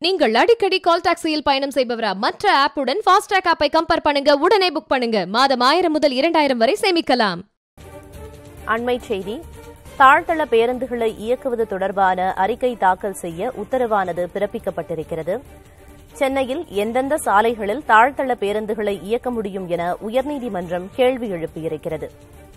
நீங்கள் அடிக்கடி கால் டாக்ஸியில் பயணம் செய்பவரா மற்ற ஆப்புடன் ஃபாஸ்டாக் ஆப்பை கம்பேர் பண்ணுங்க உடனே புக் பண்ணுங்க மாதம் ஆயிரம் முதல் இரண்டாயிரம் வரை சேமிக்கலாம் அண்மை செய்தி தாழ்த்தள பேருந்துகளை இயக்குவது தொடர்பான அறிக்கை தாக்கல் செய்ய உத்தரவானது பிறப்பிக்கப்பட்டிருக்கிறது சென்னையில் எந்தெந்த சாலைகளில் தாழ்த்தள பேருந்துகளை இயக்க முடியும் என உயர்நீதிமன்றம் கேள்வி எழுப்பியிருக்கிறது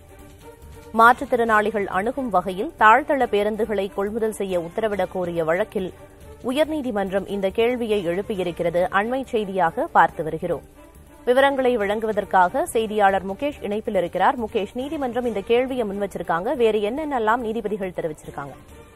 மாற்றுத்திறனாளிகள் அணுகும் வகையில் தாழ்த்தள பேருந்துகளை கொள்முதல் செய்ய உத்தரவிடக் கோரிய வழக்கில் உயர்நீதிமன்றம் இந்த கேள்வியை எழுப்பியிருக்கிறது அண்மை செய்தியாக பார்த்து வருகிறோம் விவரங்களை வழங்குவதற்காக செய்தியாளர் முகேஷ் இணைப்பில் இருக்கிறார் முகேஷ் நீதிமன்றம் இந்த கேள்வியை முன் வச்சிருக்காங்க வேறு என்னென்னலாம் நீதிபதிகள் தெரிவிச்சிருக்காங்க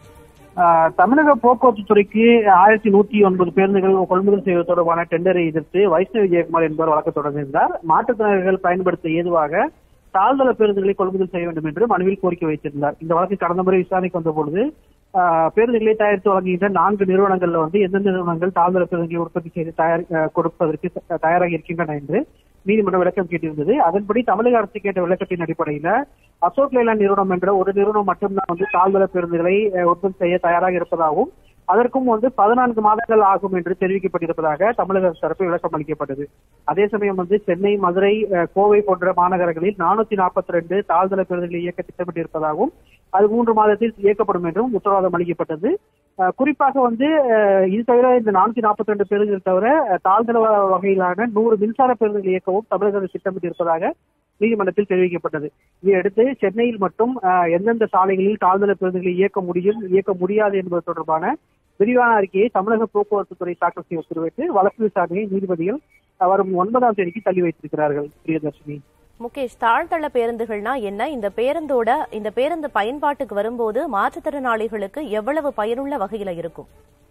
ஆஹ் தமிழக போக்குவரத்து துறைக்கு ஆயிரத்தி நூத்தி ஒன்பது பேருந்துகள் கொள்முதல் செய்வது தொடர்பான டெண்டரை எதிர்த்து வைஷ்ணவி ஜெயக்குமார் என்பவர் வழக்கு தொடர்ந்திருந்தார் மாற்றுத்திறனாளிகள் பயன்படுத்த ஏதுவாக தாழ்தள பேருந்துகளை கொள்முதல் செய்ய வேண்டும் என்று மனுவில் கோரிக்கை வைத்திருந்தார் இந்த வழக்கு கடந்த முறை விசாரணைக்கு வந்த பொழுது ஆஹ் பேருந்துகளை தயாரித்து வழங்குகின்ற நான்கு நிறுவனங்கள்ல வந்து எந்தெந்த நிறுவனங்கள் தாழ்தள பேருந்துகளை உற்பத்தி செய்து தயார் ஆஹ் கொடுப்பதற்கு த- தயாராக இருக்கின்றன என்று நீதிமன்றம் விளக்கம் கேட்டிருந்தது அதன்படி தமிழக அரசு கேட்ட விளக்கத்தின் அடிப்படையில அசோக் லேலாண்ட் நிறுவனம் என்ற ஒரு நிறுவனம் மட்டும்தான் வந்து தாழ்தள பேருந்துகளை அஹ், உற்பத்தி செய்ய தயாராக இருப்பதாகவும் அதற்கும் வந்து பதினான்கு மாதங்கள் ஆகும் என்று தெரிவிக்கப்பட்டிருப்பதாக தமிழக அரசு தரப்பு விளக்கம் அளிக்கப்பட்டது அதே சமயம் வந்து சென்னை மதுரை அஹ், கோவை போன்ற மாநகரங்களில் நானூத்தி நாற்பத்தி ரெண்டு தாழ்தள பேருந்துகளை இயக்க திட்டமிட்டிருப்பதாகவும் அது மூன்று மாதத்தில் இயக்கப்படும் என்றும் உத்தரவாதம் அளிக்கப்பட்டது அஹ், குறிப்பாக வந்து அஹ், இது தவிர இந்த நானூத்தி நாற்பத்தி ரெண்டு பேருந்துகள் தவிர அஹ், தாழ்தள வ- வகையிலான நூறு மின்சார பேருந்துகள் இயக்கவும் தமிழக அரசு திட்டமிட்டிருப்பதாக நீதிமன்றத்தில் தெரிவிக்கப்பட்டது இதையடுத்து சென்னையில் மட்டும் அஹ், எந்தெந்த சாலைகளில் தாழ்தள பேருந்துகளை இயக்க முடியும் இயக்க முடியாது என்பது தொடர்பான விரிவான அறிக்கையை தமிழக போக்குவரத்து துறை தாக்கல் செய்ய உத்தரவிட்டு வழக்கு விசாரணையை நீதிபதிகள் அஹ், வரும் ஒன்பதாம் தேதிக்கு தள்ளி வைத்திருக்கிறார்கள் பிரியதர்ஷினி முகேஷ் தாழ்த்தள பேருந்துகள்னா என்ன இந்த பேருந்தோட இந்த பேருந்து பயன்பாட்டுக்கு வரும்போது மாற்றுத்திறனாளிகளுக்கு எவ்வளவு பயனுள்ள வகையில இருக்கும்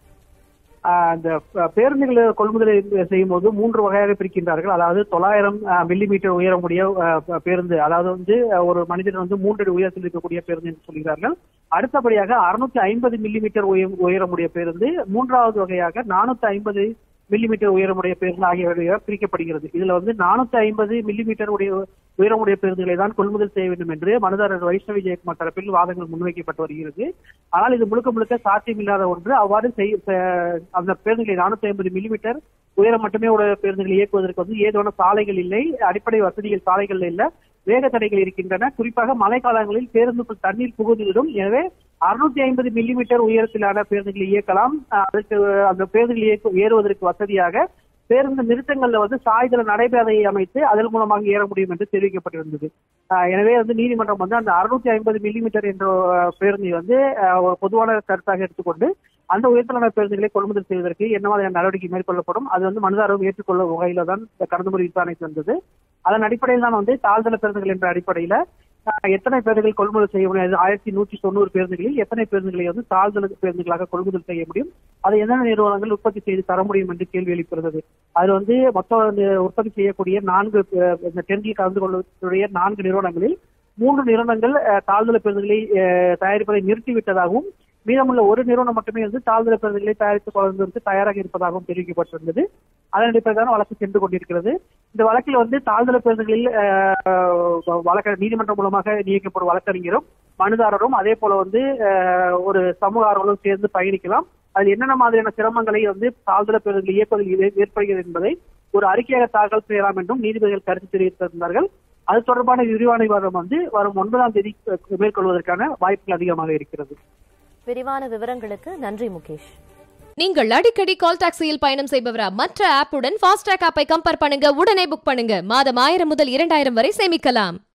ஆஹ் அந்த ப- பேருந்துகளை கொள்முதல் செய்யும் போது மூன்று வகையாக பிரிக்கின்றார்கள் அதாவது தொள்ளாயிரம் மில்லிமீட்டர் உயரமுடைய ஆஹ் ப- பேருந்து அதாவது வந்து ஆஹ் ஒரு மனிதன் வந்து மூன்று அடி உயரத்தில் இருக்கக்கூடிய பேருந்து என்று சொல்கிறார்கள் அடுத்தபடியாக அறுநூத்தி ஐம்பது மில்லிமீட்டர் உயரம் உயரமுடைய பேருந்து மூன்றாவது வகையாக நானூத்தி ஐம்பது மில்லிமீட்டர் உயரமுடைய பேருந்து ஆகியவை பிரிக்கப்படுகிறது இதுல வந்து நானூத்தி ஐம்பது மில்லிமீட்டர் உடைய உயரமுடைய பேருந்துகளை தான் கொள்முதல் செய்ய வேண்டும் என்று மனுதாரர் வைஷ்ணவி ஜெயக்குமார் தரப்பில் வாதங்கள் முன்வைக்கப்பட்டு வருகிறது ஆனால் இது முழுக்க முழுக்க சாத்தியமில்லாத ஒன்று அவ்வாறு செய் செ- அந்த பேருந்துகளை நானூத்தி ஐம்பது மில்லிமீட்டர் உயரம் மட்டுமே உடைய பேருந்துகளை இயக்குவதற்கு வந்து ஏதுவான சாலைகள் இல்லை அடிப்படை வசதிகள் சாலைகள் இல்ல வேக தடைகள் இருக்கின்றன குறிப்பாக மழைக்காலங்களில் பேருந்துக்குள் தண்ணீர் புகுந்துவிடும் எனவே அறுநூத்தி ஐம்பது மில்லிமீட்டர் உயரத்திலான பேருந்துகளை இயக்கலாம் அஹ் அதுக்கு அந்த பேருந்துகள் இயக்க ஏறுவதற்கு வசதியாக பேருந்து நிறுத்தங்கள்ல வந்து சாய்தள நடைபாதையை அமைத்து அதன் மூலமாக ஏற முடியும் என்று தெரிவிக்கப்பட்டிருந்தது ஆஹ் எனவே வந்து நீதிமன்றம் வந்து அந்த அறுநூத்தி ஐம்பது மில்லிமீட்டர் என்ற ஆஹ், பேருந்தை வந்து ஆஹ், ஒரு பொதுவான கருத்தாக எடுத்துக்கொண்டு அந்த உயர்த்தலான பேருந்துகளை கொள்முதல் செய்வதற்கு என்ன மாதிரியான நடவடிக்கை மேற்கொள்ளப்படும் அது வந்து மனுதாரரும் ஏற்றுக்கொள்ளும் வகையில தான் இந்த கடந்த முறை விசாரணைக்கு வந்தது அதன் அடிப்படையில் தான் வந்து தாழ்தள பேருந்துகள் என்ற அடிப்படையில ஆஹ், எத்தனை பேருந்துகள் கொள்முதல் செய்ய முடியும் ஆயிரத்தி நூற்றி தொண்ணூறு பேருந்துகளில் எத்தனை பேருந்துகளை வந்து தாழ்தள பேருந்துகளாக கொள்முதல் செய்ய முடியும் அதை எந்தெந்த நிறுவனங்கள் உற்பத்தி செய்து தர முடியும் என்று கேள்வி எழுப்பியிருந்தது அதுல வந்து மொத்தம் இந்த உற்பத்தி செய்யக்கூடிய நான்கு அஹ், இந்த டெண்டில் கலந்து கொள்ளக்கூடிய நான்கு நிறுவனங்களில் மூன்று நிறுவனங்கள் அஹ், தாழ்தள பேருந்துகளை அஹ், தயாரிப்பதை நிறுத்திவிட்டதாகவும் மீதமுள்ள ஒரு நிறுவனம் மட்டுமே வந்து தாழ்தள பேருந்துகளை தயாரித்து கொள்வதற்கு தயாராக இருப்பதாகவும் தெரிவிக்கப்பட்டிருந்தது அதன் அடிப்படையிலான வழக்கு சென்று கொண்டிருக்கிறது இந்த வழக்கில் வந்து தாழ்தள பேருந்துகளில் அஹ், வழக்க நீதிமன்றம் மூலமாக நியமிக்கப்படும் வழக்கறிஞரும் மனுதாரரும் அதே போல வந்து அஹ், ஒரு சமூக ஆர்வலரும் சேர்ந்து பயணிக்கலாம் அதில் என்னென்ன மாதிரியான சிரமங்களை வந்து தாழ்தள பேருந்துகளை இயக்குவதில் ஏ- ஏற்படுகிறது என்பதை ஒரு அறிக்கையாக தாக்கல் செய்யலாம் என்றும் நீதிபதிகள் கருத்து தெரிவித்திருந்தார்கள் அது தொடர்பான விரிவான விவாதம் வந்து வரும் ஒன்பதாம் தேதி அஹ், மேற்கொள்வதற்கான வாய்ப்புகள் அதிகமாக இருக்கிறது விரிவான விவரங்களுக்கு நன்றி முகேஷ் நீங்கள் அடிக்கடி கால் டாக்ஸியில் பயணம் செய்பவரா மற்ற ஆப்புடன் ஃபாஸ்டாக் ஆப்பை கம்பேர் பண்ணுங்க உடனே புக் பண்ணுங்க மாதம் ஆயிரம் முதல் இரண்டாயிரம் வரை சேமிக்கலாம்